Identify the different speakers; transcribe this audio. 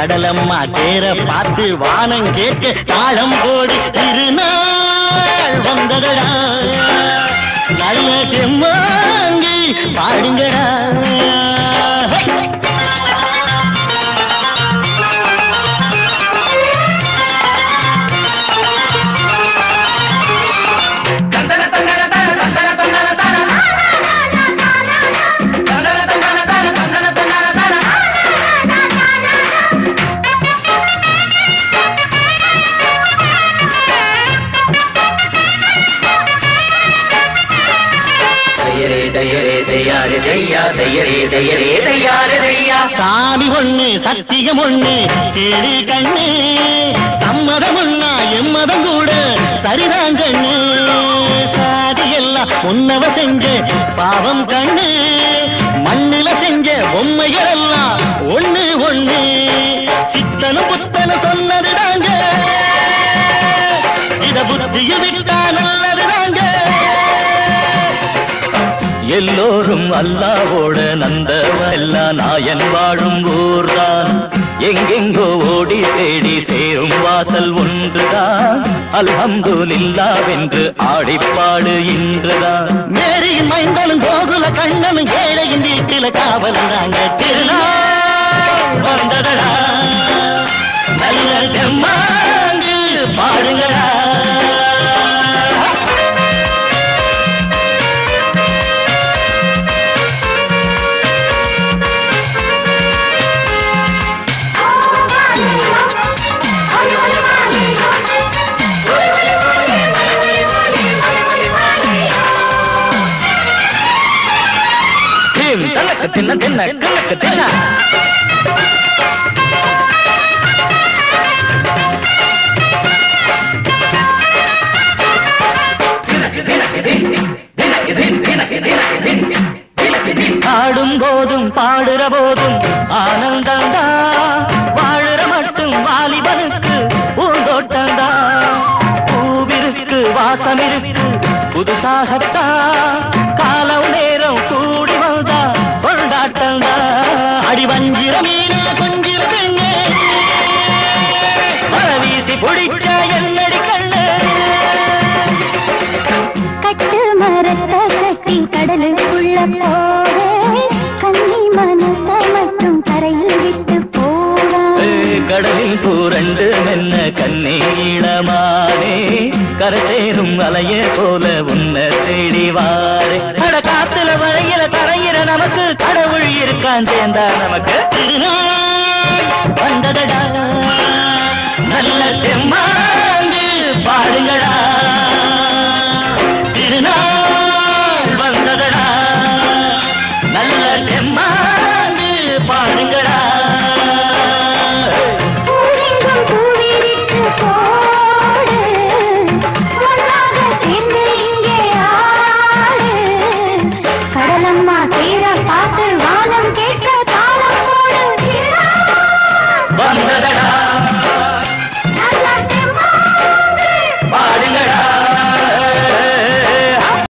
Speaker 1: கடலம்மா தேர பார்த்து வானம் கேட்க தாளம் போடு திருநாள் வந்ததடா நல்ல செம்மாங்கி பாடுங்கடா
Speaker 2: தையரே தையரே தையாரே தையா தையரே தையரே தையாரே தையா
Speaker 1: சாமி ஒண்ணு சத்தியம் ஒண்ணு கேடு கண்ணு சம்மதம் ஒண்ணா எம்மதம் கூட சரிதான் கண்ணு சாதி எல்லாம் உன்னவ செஞ்ச பாவம் கண்ணு மண்ணில செஞ்ச பொம்மைகள் எல்லாம் ஒண்ணு ஒண்ணு சித்தனும் புத்தனும் சொன்னது தாங்க இத புத்தியில் விட்டா நல்லது தாங்க எல்லோரும் அல்லாவோட நந்தவெல்லாம் நாயன் வாழும் ஊர்தான் எங்கெங்கோ ஓடி தேடி சேரும் வாசல் ஒன்றுதான் அல்ஹம்துலில்லாவென்று ஆடிப்பாடு இன்றுதான் மேரியின் மைந்தனும் கோகுல கண்ணனும் ஏழையின் வீட்டில காவலாங்க திருநாள் வந்ததடா நல்ல ஜம்மாங்கு பாடுங்கடா திம் தனக்கு தின்ன தின்ன கணக்கு தின்ன ஆடும் போதும் பாடுற போதும் ஆனந்தந்தா வாழுற மட்டும் வாலிபனுக்கு பூந்தோட்டந்தா பூவிருக்கு வாசம் இருக்கு புதுசாகத்தா காலம் நேரம் கூடி வந்தா கொண்டாட்டந்தா அடி வஞ்சிர மீன கொஞ்சிர பெண்ணே மழை வீசி பிடிச்ச என்னடி கண்ணு
Speaker 3: கட்டு மரத்த கட்டி கடலுக்குள்ள போக கன்னி மனச மட்டும் கரையில் விட்டு போவா
Speaker 1: ஏய், கடலில் பூரண்டு மென்ன கண்ணீளமானே கரசேரும் அலைய போல உன்னை தேடி வாரே அட காத்துல வரையில தரையில நமக்கு கடவுள் இருக்கான் சேர்ந்தா நமக்கு வந்ததடா நல்ல செம்மா